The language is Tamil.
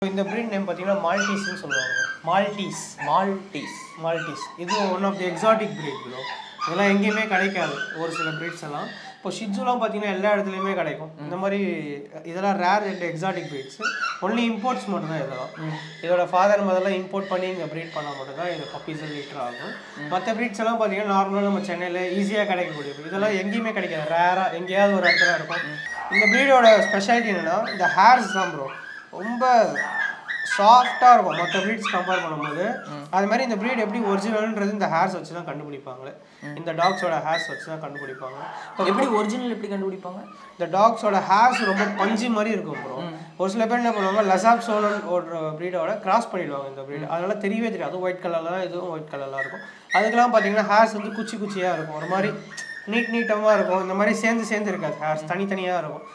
இந்த breed நேம் பார்த்தீங்கன்னா மால்டீஸ்னு சொல்லுவாங்க மால்டீஸ் மால்டீஸ் மால்டீஸ் இது one of the exotic breed bro இதெல்லாம் எங்கேயுமே கிடைக்காது ஒரு சில breeds எல்லாம் இப்போ ஷிட்ஜுலாம் பார்த்தீங்கன்னா எல்லா இடத்துலையுமே கிடைக்கும் இந்த மாதிரி இதெல்லாம் rare and exotic breeds only imports மட்டும் தான் இதெல்லாம் இதோட ஃபாதர் மதெல்லாம் இம்போர்ட் பண்ணி இங்கே ப்ரீட் பண்ணால் மட்டும் தான் இது பப்பீஸ் லிட்டர் ஆகும் மற்ற breeds எல்லாம் பார்த்தீங்கன்னா நார்மலாக நம்ம சென்னையில் ஈஸியாக கிடைக்கக்கூடிய breed. இதெல்லாம் எங்கேயுமே கிடைக்காது ரேராக எங்கேயாவது ஒரு இடத்துல இருக்கும் இந்த ப்ரீடோட ஸ்பெஷாலிட்டி என்னன்னா இந்த ஹேர்ஸ் தான் ப்ரோ ரொம்ப சாஃப்டாக இருக்கும் மற்ற ப்ரீட்ஸ் கம்பேர் பண்ணும்போது அது மாதிரி இந்த ப்ரீட் எப்படி ஒரிஜினல்ன்றது இந்த ஹேர்ஸ் வச்சு தான் கண்டுபிடிப்பாங்களே இந்த டாக்ஸோட ஹேர்ஸ் வச்சு தான் கண்டுபிடிப்பாங்க எப்படி ஒரிஜினல் எப்படி கண்டுபிடிப்பாங்க இந்த டாக்ஸோட ஹேர்ஸ் ரொம்ப பஞ்சு மாதிரி இருக்கும் ப்ரோ ஒரு சில பேர் என்ன பண்ணுவாங்க லசாப் சோலன் ஒரு ப்ரீடோட கிராஸ் பண்ணிடுவாங்க இந்த ப்ரீட் அதனால தெரியவே தெரியாது அதுவும் ஒயிட் கலர்லாம் இதுவும் ஒயிட் கலர்லாம் இருக்கும் அதுக்கெல்லாம் பார்த்தீங்கன்னா ஹேர்ஸ் வந்து குச்சி குச்சியாக இருக்கும் ஒரு மாதிரி நீட் நீட்டமாக இருக்கும் இந்த மாதிரி சேர்ந்து சேர்ந்து இருக்காது ஹேர்ஸ் தனித்தனியாக இருக்கும்